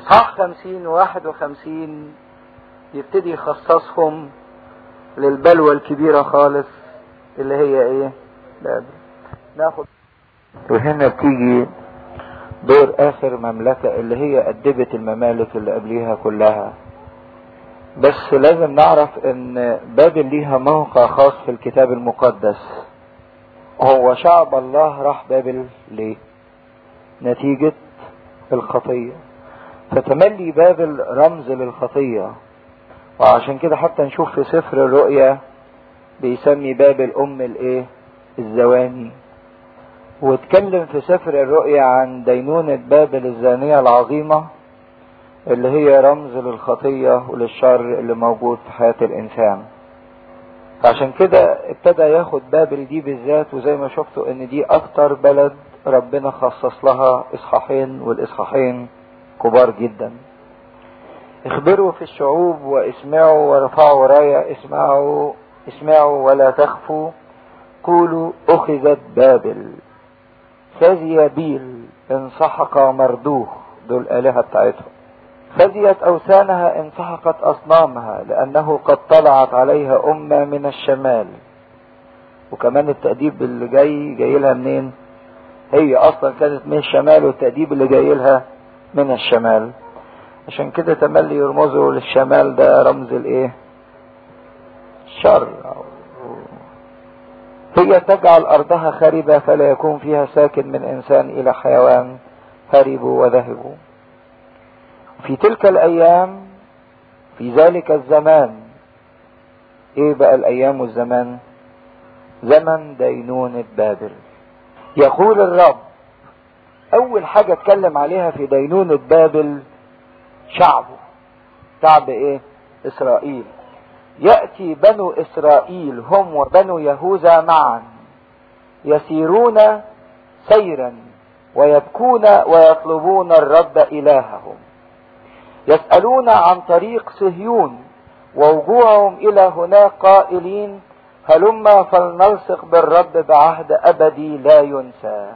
اصحاح خمسين وواحد وخمسين يبتدي يخصصهم للبلوى الكبيرة خالص اللي هي ايه بابل ناخد وهنا بتيجي دور اخر مملكة اللي هي ادبت الممالك اللي قبليها كلها بس لازم نعرف ان بابل ليها موقع خاص في الكتاب المقدس هو شعب الله راح بابل ليه نتيجة الخطية فتملي بابل رمز للخطية وعشان كده حتى نشوف في سفر الرؤيا بيسمي بابل ام الايه الزواني واتكلم في سفر الرؤيا عن دينونة بابل الزانية العظيمة اللي هي رمز للخطية وللشر اللي موجود في حياة الإنسان فعشان كده ابتدى ياخد بابل دي بالذات وزي ما شفتوا ان دي اكتر بلد ربنا خصص لها اصحاحين والاصحاحين كبار جدا اخبروا في الشعوب واسمعوا ورفعوا راية اسمعوا اسمعوا ولا تخفوا قولوا اخذت بابل فزي بيل انسحق مردوخ دول الالهة بتاعتهم فزيت اوثانها انسحقت اصنامها لانه قد طلعت عليها امة من الشمال وكمان التأديب اللي جاي جاي لها منين هي اصلا كانت من الشمال والتأديب اللي جاي لها من الشمال عشان كده تملي يرمزوا للشمال ده رمز الايه الشر هي تجعل ارضها خربة فلا يكون فيها ساكن من انسان الى حيوان هربوا وذهبوا في تلك الايام في ذلك الزمان ايه بقى الايام والزمان زمن دينونة بابل يقول الرب اول حاجة اتكلم عليها في دينونة بابل شعبه شعب ايه اسرائيل يأتي بنو اسرائيل هم وبنو يهوذا معا يسيرون سيرا ويبكون ويطلبون الرب الههم يسألون عن طريق صهيون ووجوههم الى هناك قائلين هلما فلنلصق بالرب بعهد ابدي لا ينسى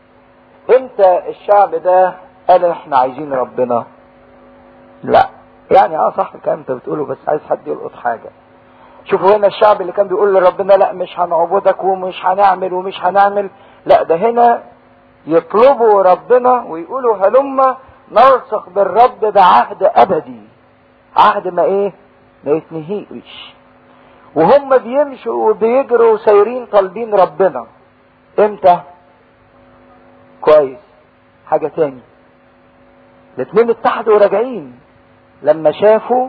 امتى الشعب ده قال احنا عايزين ربنا لا يعني اه صح الكلام انت بتقوله بس عايز حد يلقط حاجة شوفوا هنا الشعب اللي كان بيقول لربنا لا مش هنعبدك ومش هنعمل ومش هنعمل لا ده هنا يطلبوا ربنا ويقولوا هلما نلصق بالرب بعهد ابدي عهد ما ايه ما يتنهيش وهم بيمشوا وبيجروا سايرين طالبين ربنا امتى كويس حاجة تاني الاتنين اتحدوا وراجعين لما شافوا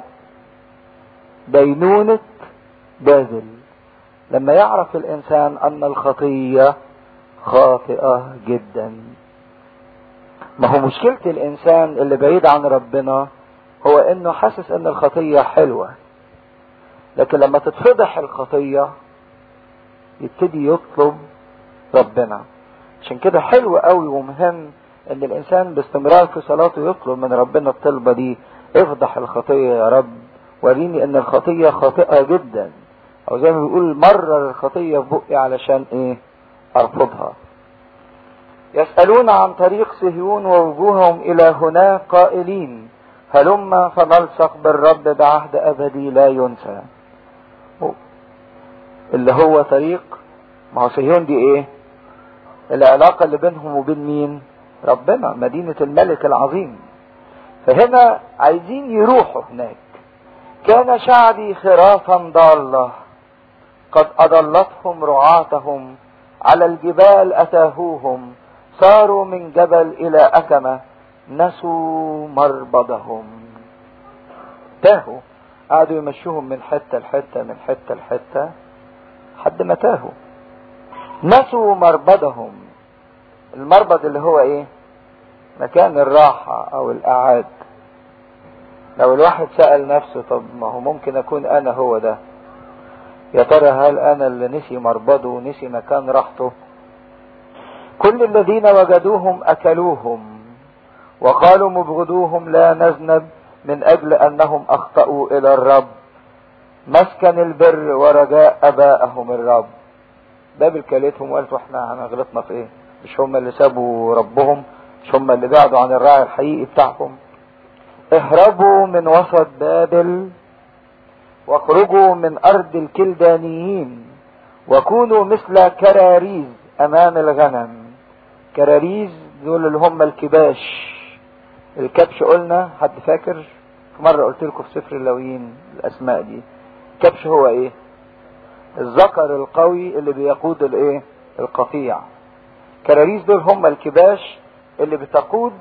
دينونة بابل لما يعرف الانسان ان الخطية خاطئة جدا ما هو مشكلة الانسان اللي بعيد عن ربنا هو انه حاسس ان الخطية حلوة لكن لما تتفضح الخطية يبتدي يطلب ربنا عشان كده حلو قوي ومهم ان الانسان باستمرار في صلاته يطلب من ربنا الطلبة دي افضح الخطية يا رب وريني ان الخطية خاطئة جدا او زي ما بيقول مرر الخطية في بقي علشان ايه ارفضها يسألون عن طريق صهيون ووجوههم الى هناك قائلين هلما فنلصق بالرب بعهد ابدي لا ينسى اللي هو طريق ما هو صهيون دي ايه العلاقة اللي بينهم وبين مين ربنا مدينة الملك العظيم فهنا عايزين يروحوا هناك كان شعبي خرافا ضالة قد أضلتهم رعاتهم على الجبال أتاهوهم صاروا من جبل إلى أكمة نسوا مربضهم تاهوا قعدوا يمشوهم من حتة لحتة من حتة لحتة حد ما تاهوا نسوا مربضهم المربض اللي هو ايه مكان الراحة او الاعاد لو الواحد سأل نفسه طب ما هو ممكن اكون انا هو ده يا ترى هل انا اللي نسي مربضه ونسي مكان راحته كل الذين وجدوهم اكلوهم وقالوا مبغضوهم لا نذنب من اجل انهم اخطأوا الى الرب مسكن البر ورجاء ابائهم الرب بابل كلتهم وقالت احنا هنغلطنا في ايه مش هم اللي سابوا ربهم مش هم اللي بعدوا عن الراعي الحقيقي بتاعهم اهربوا من وسط بابل واخرجوا من ارض الكلدانيين وكونوا مثل كراريز امام الغنم كراريز دول اللي هم الكباش الكبش قلنا حد فاكر في مرة قلت لكم في سفر اللويين الاسماء دي الكبش هو ايه الذكر القوي اللي بيقود الايه القطيع كراريس دول هم الكباش اللي بتقود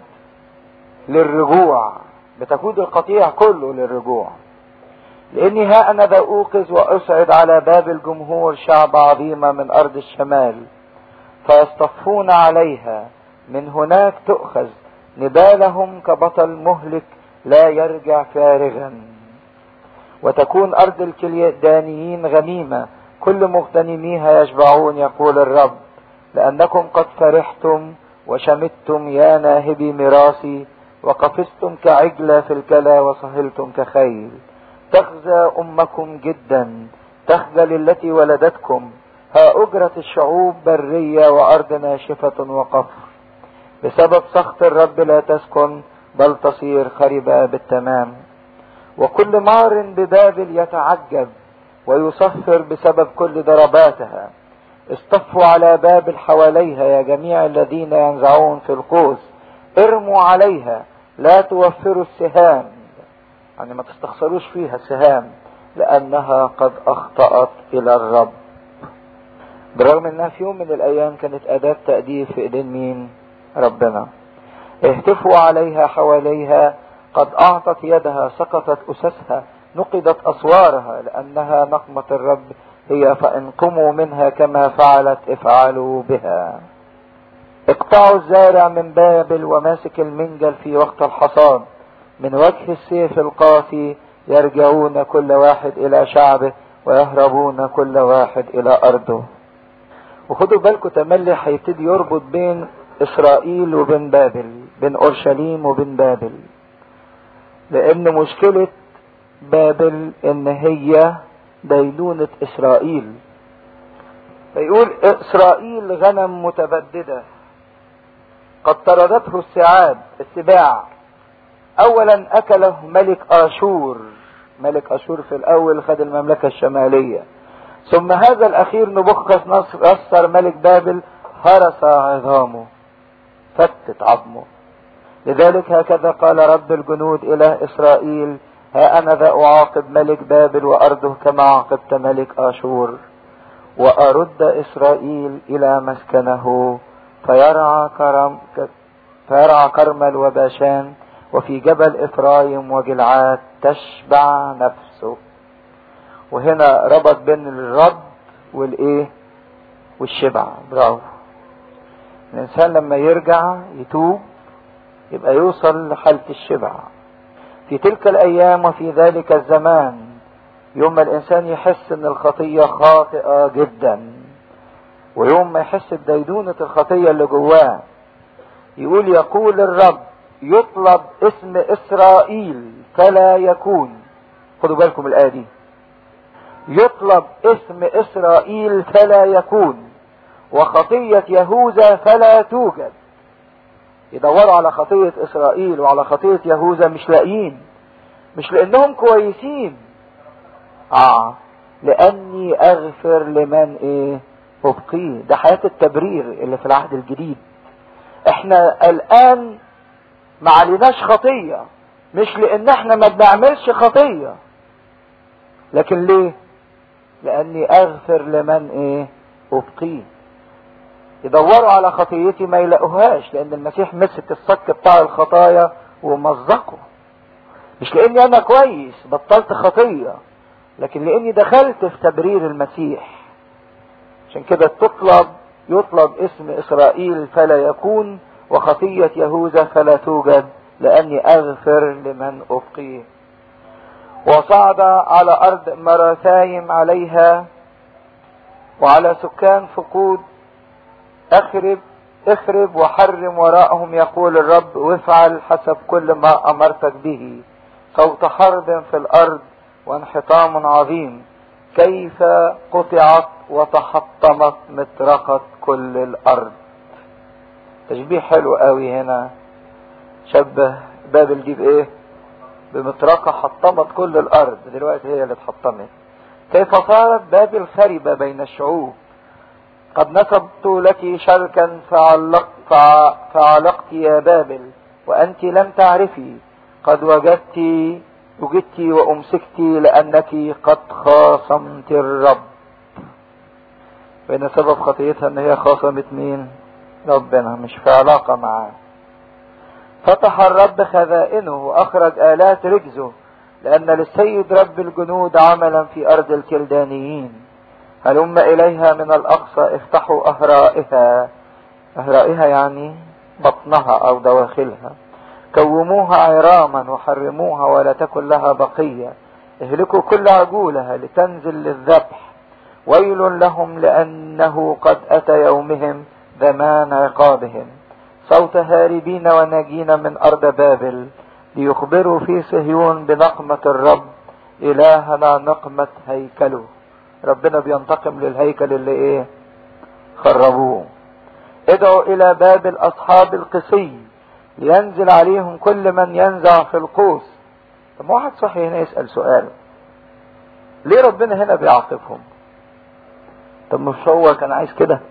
للرجوع بتقود القطيع كله للرجوع لاني ها انا ذا اوقظ واصعد على باب الجمهور شعب عظيمة من ارض الشمال فيصطفون عليها من هناك تؤخذ نبالهم كبطل مهلك لا يرجع فارغا وتكون ارض الكلدانيين غنيمة كل مغتنميها يشبعون يقول الرب لانكم قد فرحتم وشمتم يا ناهبي ميراثي وقفزتم كعجلة في الكلا وصهلتم كخيل تخزى امكم جدا تخجل التي ولدتكم ها اجرت الشعوب برية وارض ناشفة وقفر بسبب سخط الرب لا تسكن بل تصير خربة بالتمام وكل مار ببابل يتعجب ويصفر بسبب كل ضرباتها اصطفوا على بابل حواليها يا جميع الذين ينزعون في القوس ارموا عليها لا توفروا السهام يعني ما تستخسروش فيها سهام لانها قد اخطأت الى الرب بالرغم انها في يوم من الايام كانت اداة تأديب في ايدين مين ربنا اهتفوا عليها حواليها قد اعطت يدها سقطت اسسها نقضت اسوارها لانها نقمة الرب هي فان قموا منها كما فعلت افعلوا بها اقطعوا الزارع من بابل وماسك المنجل في وقت الحصاد من وجه السيف القاسي يرجعون كل واحد الى شعبه ويهربون كل واحد الى ارضه وخدوا بالكم تملي هيبتدي يربط بين اسرائيل وبين بابل بين اورشليم وبين بابل لان مشكلة بابل ان هي دينونة اسرائيل فيقول اسرائيل غنم متبددة قد طردته السعاد السباع اولا اكله ملك اشور ملك اشور في الاول خد المملكة الشمالية ثم هذا الاخير نبخس نصر ملك بابل هرس عظامه فتت عظمه لذلك هكذا قال رب الجنود الى اسرائيل ها انا ذا اعاقب ملك بابل وارضه كما عاقبت ملك اشور وارد اسرائيل الى مسكنه فيرعى كرم فيرعى كرمل وباشان وفي جبل افرايم وجلعاد تشبع نفسه وهنا ربط بين الرد والايه والشبع برافو الانسان لما يرجع يتوب يبقى يوصل لحالة الشبع في تلك الايام وفي ذلك الزمان يوم ما الانسان يحس ان الخطية خاطئة جدا ويوم ما يحس بديدونة الخطية اللي جواه يقول يقول الرب يطلب اسم اسرائيل فلا يكون خدوا بالكم الايه دي يطلب اسم اسرائيل فلا يكون وخطية يهوذا فلا توجد يدوروا على خطية اسرائيل وعلى خطية يهوذا مش لاقيين مش لانهم كويسين اه لاني اغفر لمن ايه ابقيه ده حياة التبرير اللي في العهد الجديد احنا الان ما عليناش خطية مش لان احنا ما بنعملش خطية لكن ليه لاني اغفر لمن ايه ابقيه يدوروا على خطيتي ما يلاقوهاش لان المسيح مسك الصك بتاع الخطايا ومزقه مش لاني انا كويس بطلت خطية لكن لاني دخلت في تبرير المسيح عشان كده تطلب يطلب اسم اسرائيل فلا يكون وخطية يهوذا فلا توجد لاني اغفر لمن ابقيه وصعد على ارض مراثايم عليها وعلى سكان فقود اخرب اخرب وحرم وراءهم يقول الرب وافعل حسب كل ما امرتك به صوت حرب في الارض وانحطام عظيم كيف قطعت وتحطمت مطرقة كل الارض تشبيه حلو قوي هنا شبه بابل دي بايه بمطرقة حطمت كل الارض دلوقتي هي اللي اتحطمت كيف صارت بابل خربة بين الشعوب قد نصبت لك شركا فعلق فعلقت يا بابل وانت لم تعرفي قد وجدت وجدت وامسكت لانك قد خاصمت الرب فإن سبب خطيتها ان هي خاصمت مين ربنا مش في علاقة معاه فتح الرب خزائنه واخرج الات رجزه لان للسيد رب الجنود عملا في ارض الكلدانيين هلم اليها من الاقصى افتحوا اهرائها اهرائها يعني بطنها او دواخلها كوموها عراما وحرموها ولا تكن لها بقية اهلكوا كل عجولها لتنزل للذبح ويل لهم لأنه قد أتى يومهم زمان عقابهم صوت هاربين وناجين من أرض بابل ليخبروا في صهيون بنقمة الرب إلهنا نقمة هيكله ربنا بينتقم للهيكل اللي ايه خربوه ادعوا الى بابل اصحاب القسي لينزل عليهم كل من ينزع في القوس طب واحد صحي هنا يسأل سؤال ليه ربنا هنا بيعاقبهم طب مش هو كان عايز كده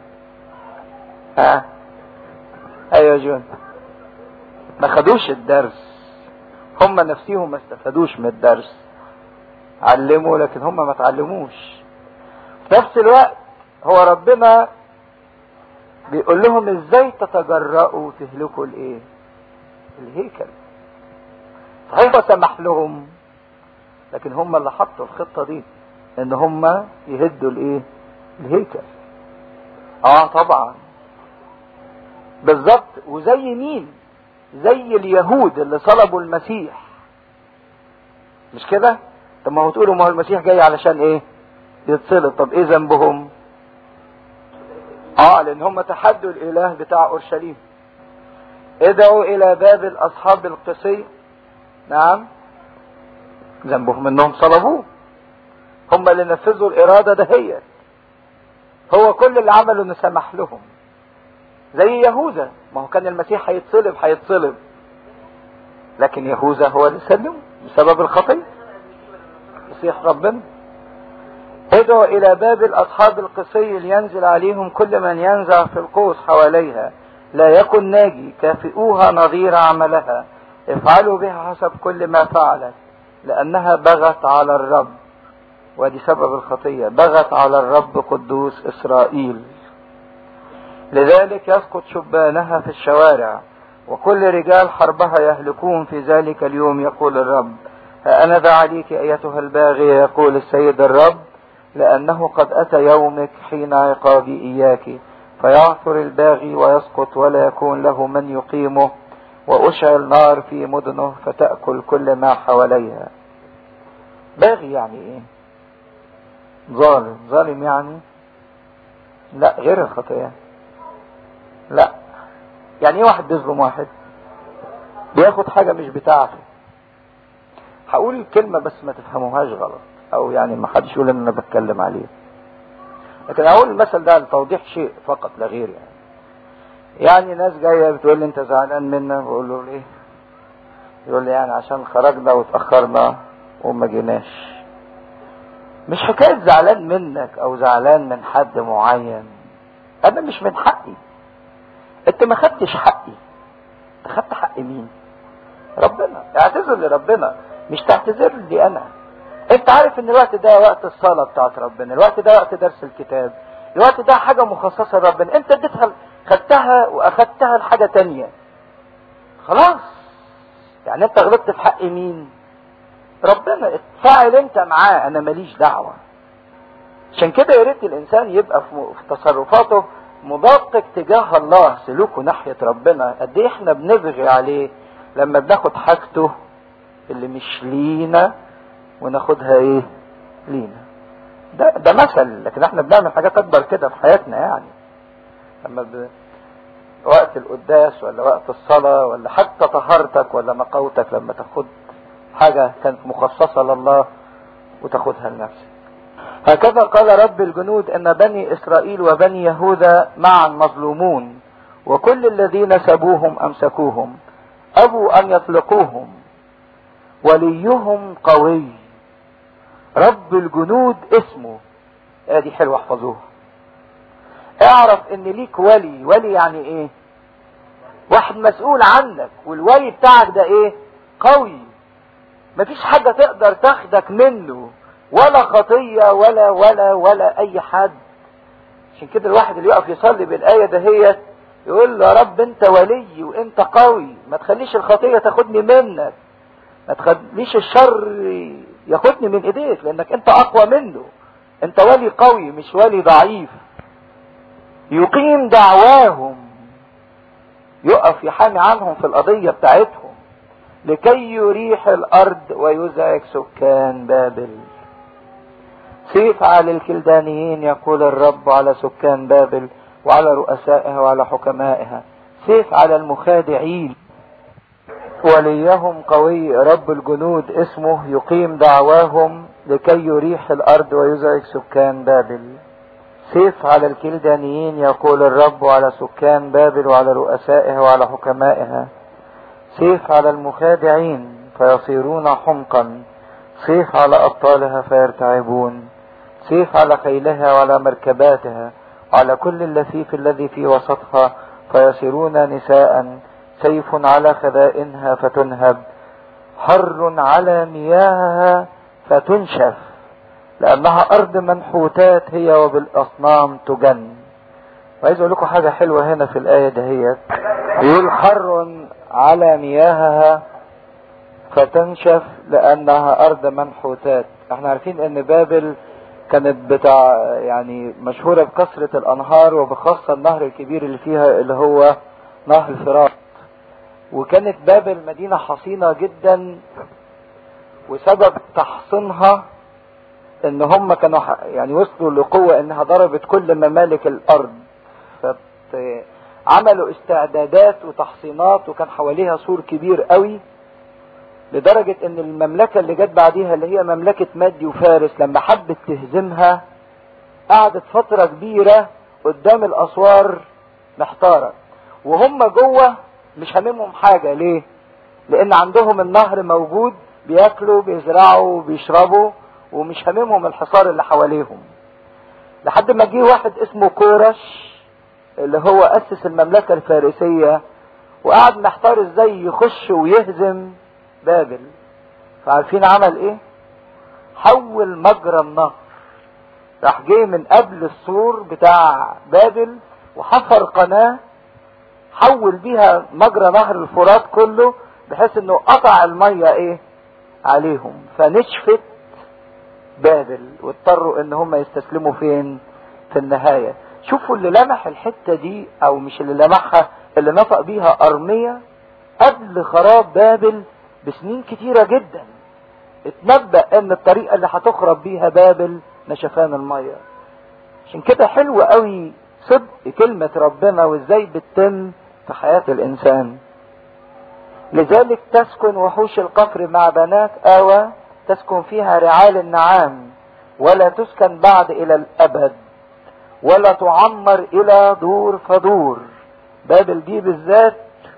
ها ايوه جون ما خدوش الدرس هم نفسيهم ما استفادوش من الدرس علموا لكن هم ما تعلموش في نفس الوقت هو ربنا بيقول لهم ازاي تتجرأوا تهلكوا الايه الهيكل صحيح سمح لهم لكن هم اللي حطوا الخطة دي ان هم يهدوا الايه الهيكل اه طبعا بالظبط وزي مين زي اليهود اللي صلبوا المسيح مش كده طب ما هو تقولوا ما هو المسيح جاي علشان ايه يتصلب طب ايه ذنبهم اه لان هم تحدوا الاله بتاع اورشليم ادعوا الى بابل اصحاب القصي نعم ذنبهم انهم صلبوه هم اللي نفذوا الاراده دهيت هو كل اللي عمله انه سمح لهم زي يهوذا ما هو كان المسيح هيتصلب هيتصلب لكن يهوذا هو اللي سلمه بسبب الخطيه مسيح ربنا ادعوا الى بابل اصحاب القصي لينزل عليهم كل من ينزع في القوس حواليها لا يكن ناجي كافئوها نظير عملها افعلوا بها حسب كل ما فعلت لانها بغت على الرب ودي سبب الخطيه بغت على الرب قدوس اسرائيل لذلك يسقط شبانها في الشوارع وكل رجال حربها يهلكون في ذلك اليوم يقول الرب ها أنا ذا عليك أيتها الباغية يقول السيد الرب لأنه قد أتى يومك حين عقابي إياك فيعثر الباغي ويسقط ولا يكون له من يقيمه وأشعل نار في مدنه فتأكل كل ما حواليها باغي يعني ايه ظالم ظالم يعني لا غير الخطيئة لا يعني ايه واحد بيظلم واحد بياخد حاجة مش بتاعته هقول الكلمة بس ما تفهموهاش غلط او يعني ما حدش يقول ان انا بتكلم عليه لكن اقول المثل ده لتوضيح شيء فقط لا غير يعني يعني ناس جايه بتقول لي انت زعلان منا بقول له ليه يقول لي يعني عشان خرجنا واتاخرنا وما جيناش مش حكايه زعلان منك او زعلان من حد معين انا مش من حقي انت ما خدتش حقي انت خدت حق مين ربنا اعتذر لربنا مش تعتذر لي انا انت عارف ان الوقت ده وقت الصلاه بتاعت ربنا الوقت ده وقت درس الكتاب الوقت ده حاجه مخصصه لربنا انت اديتها خدتها واخدتها لحاجه تانية خلاص يعني انت غلطت في حق مين ربنا اتفاعل انت معاه انا ماليش دعوه عشان كده يا ريت الانسان يبقى في تصرفاته مدقق تجاه الله سلوكه ناحيه ربنا قد ايه احنا بنبغي عليه لما بناخد حاجته اللي مش لينا وناخدها ايه لينا ده ده مثل لكن احنا بنعمل حاجات اكبر كده في حياتنا يعني لما ب... وقت القداس ولا وقت الصلاة ولا حتى طهارتك ولا نقاوتك لما تاخد حاجة كانت مخصصة لله وتاخدها لنفسك هكذا قال رب الجنود ان بني اسرائيل وبني يهوذا معا مظلومون وكل الذين سبوهم امسكوهم ابوا ان يطلقوهم وليهم قوي رب الجنود اسمه ادي حلوة احفظوها اعرف ان ليك ولي ولي يعني ايه واحد مسؤول عنك والولي بتاعك ده ايه قوي مفيش حاجة تقدر تاخدك منه ولا خطية ولا ولا ولا اي حد عشان كده الواحد اللي يقف يصلي بالاية دهيت يقول له يا رب انت ولي وانت قوي ما تخليش الخطية تاخدني منك ما تخليش الشر ياخدني من ايديك لانك انت اقوى منه انت ولي قوي مش ولي ضعيف يقيم دعواهم يقف يحامي عنهم في القضية بتاعتهم لكي يريح الارض ويزعج سكان بابل سيف على الكلدانيين يقول الرب على سكان بابل وعلى رؤسائها وعلى حكمائها سيف على المخادعين وليهم قوي رب الجنود اسمه يقيم دعواهم لكي يريح الارض ويزعج سكان بابل سيف على الكلدانيين يقول الرب على سكان بابل وعلى رؤسائها وعلى حكمائها سيف على المخادعين فيصيرون حمقا سيف على ابطالها فيرتعبون سيف على خيلها وعلى مركباتها وعلى كل اللفيف الذي في وسطها فيصيرون نساء سيف على خبائنها فتنهب حر على مياهها فتنشف لأنها أرض منحوتات هي وبالأصنام تجن وعايز أقول لكم حاجة حلوة هنا في الآية دهيت يقول حر على مياهها فتنشف لأنها أرض منحوتات احنا عارفين ان بابل كانت بتاع يعني مشهورة بكثرة الأنهار وبخاصة النهر الكبير اللي فيها اللي هو نهر الفرات وكانت بابل مدينة حصينة جدا وسبب تحصينها ان هم كانوا يعني وصلوا لقوة انها ضربت كل ممالك الارض عملوا استعدادات وتحصينات وكان حواليها سور كبير قوي لدرجة ان المملكة اللي جت بعديها اللي هي مملكة مادي وفارس لما حبت تهزمها قعدت فترة كبيرة قدام الاسوار محتارة وهم جوه مش هاممهم حاجة ليه لان عندهم النهر موجود بياكلوا بيزرعوا بيشربوا ومش هاممهم الحصار اللي حواليهم لحد ما جه واحد اسمه كورش اللي هو اسس المملكة الفارسية وقعد محتار ازاي يخش ويهزم بابل فعارفين عمل ايه حول مجرى النهر راح جه من قبل السور بتاع بابل وحفر قناة حول بيها مجرى نهر الفرات كله بحيث انه قطع المية ايه عليهم فنشفت بابل واضطروا ان هم يستسلموا فين في النهاية شوفوا اللي لمح الحتة دي او مش اللي لمحها اللي نطق بيها ارمية قبل خراب بابل بسنين كتيرة جدا اتنبأ ان الطريقة اللي هتخرب بيها بابل نشفان المية عشان كده حلو قوي صدق كلمة ربنا وازاي بتتم في حياة الانسان لذلك تسكن وحوش القفر مع بنات آوى تسكن فيها رعال النعام ولا تسكن بعد الى الابد ولا تعمر الى دور فدور بابل دي بالذات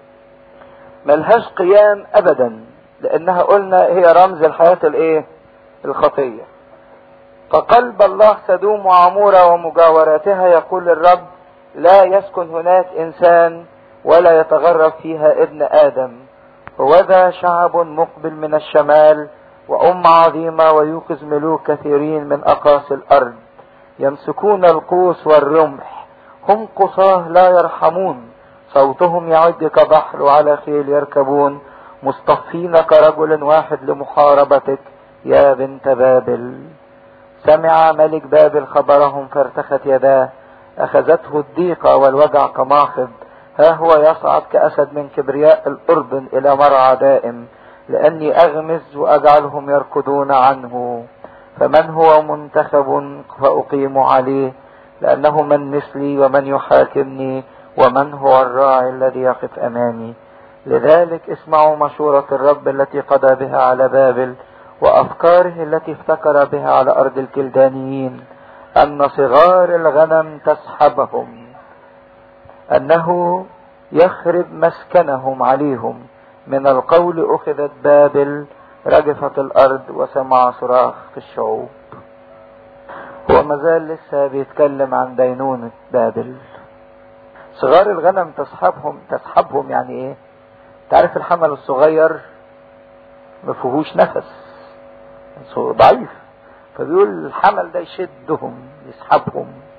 ملهاش قيام ابدا لانها قلنا هي رمز الحياة الايه الخطية فقلب الله سدوم وعمورة ومجاوراتها يقول الرب لا يسكن هناك انسان ولا يتغرب فيها ابن ادم وذا شعب مقبل من الشمال وأم عظيمة ويوقظ ملوك كثيرين من أقاصي الأرض يمسكون القوس والرمح هم قصاه لا يرحمون صوتهم يعد كبحر وعلى خيل يركبون مصطفين كرجل واحد لمحاربتك يا بنت بابل سمع ملك بابل خبرهم فارتخت يداه أخذته الضيقة والوجع كماخض ها هو يصعد كأسد من كبرياء الأردن إلى مرعى دائم لأني أغمز وأجعلهم يركضون عنه فمن هو منتخب فأقيم عليه لأنه من مثلي ومن يحاكمني ومن هو الراعي الذي يقف أمامي لذلك اسمعوا مشورة الرب التي قضى بها على بابل وأفكاره التي افتكر بها على أرض الكلدانيين أن صغار الغنم تسحبهم أنه يخرب مسكنهم عليهم من القول أخذت بابل رجفت الارض وسمع صراخ في الشعوب هو مازال لسه بيتكلم عن دينونة بابل صغار الغنم تصحبهم تصحبهم يعني ايه تعرف الحمل الصغير ما فيهوش نفس ضعيف فبيقول الحمل ده يشدهم يسحبهم